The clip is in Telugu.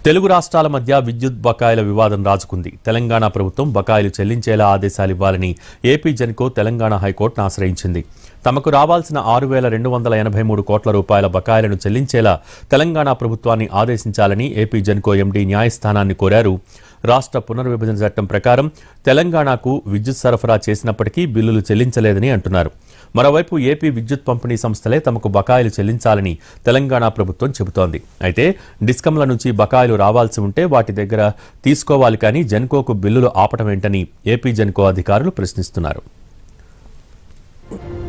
తెలుగు రాష్ట్రాల మధ్య విద్యుత్ బకాయిల వివాదం రాజుకుంది తెలంగాణ ప్రభుత్వం బకాయిలు చెల్లించేలా ఆదేశాలు ఇవ్వాలని ఏపీ జెన్కో తెలంగాణ హైకోర్టును ఆశ్రయించింది తమకు రావాల్సిన ఆరు వేల రెండు వందల ఎనభై మూడు కోట్ల రూపాయల బకాయిలను చెల్లించేలా తెలంగాణ ప్రభుత్వాన్ని ఆదేశించాలని ఏపీ జెన్కో ఎండీ న్యాయస్థానాన్ని కోరారు రాష్ట్ర పునర్విభజన చట్టం ప్రకారం తెలంగాణకు విద్యుత్ సరఫరా చేసినప్పటికీ బిల్లులు చెల్లించలేదని అంటున్నారు మరోవైపు ఏపీ విద్యుత్ పంపిణీ సంస్థలే తమకు బకాయిలు చెల్లించాలని తెలంగాణ ప్రభుత్వం చెబుతోంది అయితే డిస్కంల నుంచి బకాయిలు రావాల్సి ఉంటే వాటి దగ్గర తీసుకోవాలి కానీ జెన్కోకు బిల్లులు ఆపటం ఏంటని ఏపీ జెన్కో అధికారులు ప్రశ్నిస్తున్నారు